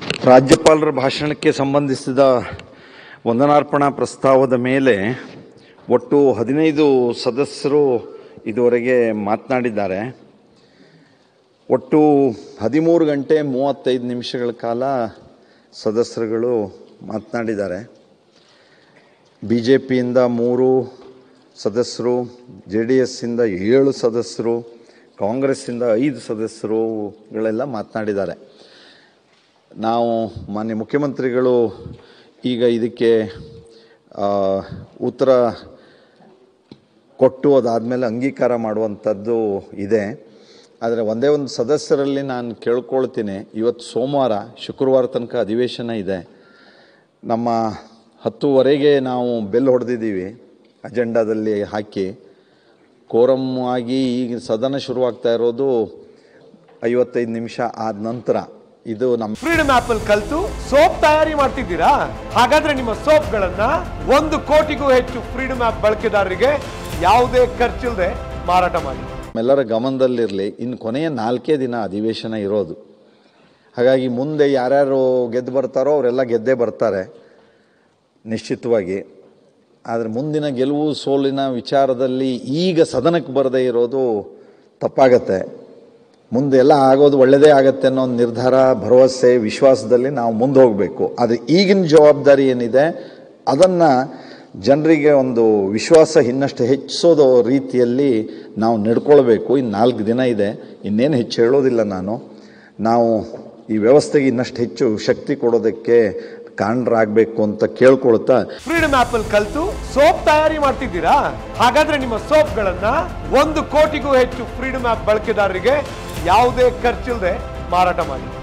ರಾಜ್ಯಪಾಲರ ಭಾಷಣಕ್ಕೆ ಸಂಬಂಧಿಸಿದ ವಂದನಾರ್ಪಣಾ ಪ್ರಸ್ತಾವದ ಮೇಲೆ ಒಟ್ಟು ಹದಿನೈದು ಸದಸ್ಯರು ಇದುವರೆಗೆ ಮಾತನಾಡಿದ್ದಾರೆ ಒಟ್ಟು ಹದಿಮೂರು ಗಂಟೆ ಮೂವತ್ತೈದು ನಿಮಿಷಗಳ ಕಾಲ ಸದಸ್ಯರುಗಳು ಮಾತನಾಡಿದ್ದಾರೆ ಬಿ ಜೆ ಪಿಯಿಂದ ಮೂರು ಸದಸ್ಯರು ಜೆ ಡಿ ಎಸ್ಸಿಂದ ಏಳು ಸದಸ್ಯರು ಕಾಂಗ್ರೆಸ್ಸಿಂದ ಐದು ಸದಸ್ಯರುಗಳೆಲ್ಲ ಮಾತನಾಡಿದ್ದಾರೆ ನಾವು ಮಾನ್ಯ ಮುಖ್ಯಮಂತ್ರಿಗಳು ಈಗ ಇದಕ್ಕೆ ಆ, ಉತ್ತರ ಕೊಟ್ಟು ಅದಾದಮೇಲೆ ಅಂಗೀಕಾರ ಮಾಡುವಂಥದ್ದು ಇದೆ ಆದರೆ ಒಂದೇ ಒಂದು ಸದಸ್ಯರಲ್ಲಿ ನಾನು ಕೇಳ್ಕೊಳ್ತೀನಿ ಇವತ್ತು ಸೋಮವಾರ ಶುಕ್ರವಾರ ತನಕ ಅಧಿವೇಶನ ಇದೆ ನಮ್ಮ ಹತ್ತುವರೆಗೆ ನಾವು ಬೆಲ್ ಹೊಡೆದಿದ್ದೀವಿ ಅಜೆಂಡಾದಲ್ಲಿ ಹಾಕಿ ಕೋರಮ್ ಆಗಿ ಈಗ ಸದನ ಶುರುವಾಗ್ತಾ ಇರೋದು ಐವತ್ತೈದು ನಿಮಿಷ ಆದ ನಂತರ ಇದು ನಮ್ಮ ಫ್ರೀಡಮ್ ಆಪ್ ಅಲ್ಲಿ ಕಲ್ತು ಸೋಪ್ ತಯಾರಿ ಮಾಡ್ತಿದ್ದೀರಾ ಹಾಗಾದ್ರೆ ನಿಮ್ಮ ಸೋಪ್ಗಳನ್ನ ಒಂದು ಕೋಟಿಗೂ ಹೆಚ್ಚು ಫ್ರೀಡಮ್ ಆಪ್ ಬಳಕೆದಾರರಿಗೆ ಯಾವುದೇ ಖರ್ಚಿಲ್ಲದೆ ಮಾರಾಟ ಮಾಡಿ ಎಲ್ಲರ ಗಮನದಲ್ಲಿರಲಿ ಇನ್ನು ಕೊನೆಯ ನಾಲ್ಕೇ ದಿನ ಅಧಿವೇಶನ ಇರೋದು ಹಾಗಾಗಿ ಮುಂದೆ ಯಾರ್ಯಾರು ಗೆದ್ದು ಬರ್ತಾರೋ ಅವರೆಲ್ಲ ಗೆದ್ದೇ ಬರ್ತಾರೆ ನಿಶ್ಚಿತವಾಗಿ ಆದರೆ ಮುಂದಿನ ಗೆಲುವು ಸೋಲಿನ ವಿಚಾರದಲ್ಲಿ ಈಗ ಸದನಕ್ಕೆ ಬರದೇ ಇರೋದು ತಪ್ಪಾಗತ್ತೆ ಮುಂದೆ ಎಲ್ಲ ಆಗೋದು ಒಳ್ಳೆಯದೇ ಆಗತ್ತೆ ಅನ್ನೋ ಒಂದು ನಿರ್ಧಾರ ಭರವಸೆ ವಿಶ್ವಾಸದಲ್ಲಿ ನಾವು ಮುಂದೆ ಹೋಗಬೇಕು ಆದರೆ ಈಗಿನ ಜವಾಬ್ದಾರಿ ಏನಿದೆ ಅದನ್ನು ಜನರಿಗೆ ಒಂದು ವಿಶ್ವಾಸ ಇನ್ನಷ್ಟು ಹೆಚ್ಚಿಸೋದು ರೀತಿಯಲ್ಲಿ ನಾವು ನಡ್ಕೊಳ್ಬೇಕು ಇನ್ನು ನಾಲ್ಕು ದಿನ ಇದೆ ಇನ್ನೇನು ಹೆಚ್ಚು ಹೇಳೋದಿಲ್ಲ ನಾನು ನಾವು ಈ ವ್ಯವಸ್ಥೆಗೆ ಇನ್ನಷ್ಟು ಹೆಚ್ಚು ಶಕ್ತಿ ಕೊಡೋದಕ್ಕೆ ಕಾರಣರಾಗಬೇಕು ಅಂತ ಕೇಳ್ಕೊಳ್ತಾ ಫ್ರೀಡಮ್ ಆಪ್ ಅಲ್ಲಿ ಕಲ್ತು ಸೋಪ್ ತಯಾರಿ ಮಾಡ್ತಿದ್ದೀರಾ ಹಾಗಾದ್ರೆ ನಿಮ್ಮ ಸೋಪ್ಗಳನ್ನ ಒಂದು ಕೋಟಿಗೂ ಹೆಚ್ಚು ಫ್ರೀಡಮ್ ಆಪ್ ಬಳಕೆದಾರರಿಗೆ ಯಾವುದೇ ಖರ್ಚಿಲ್ಲದೆ ಮಾರಾಟ ಮಾಡಿ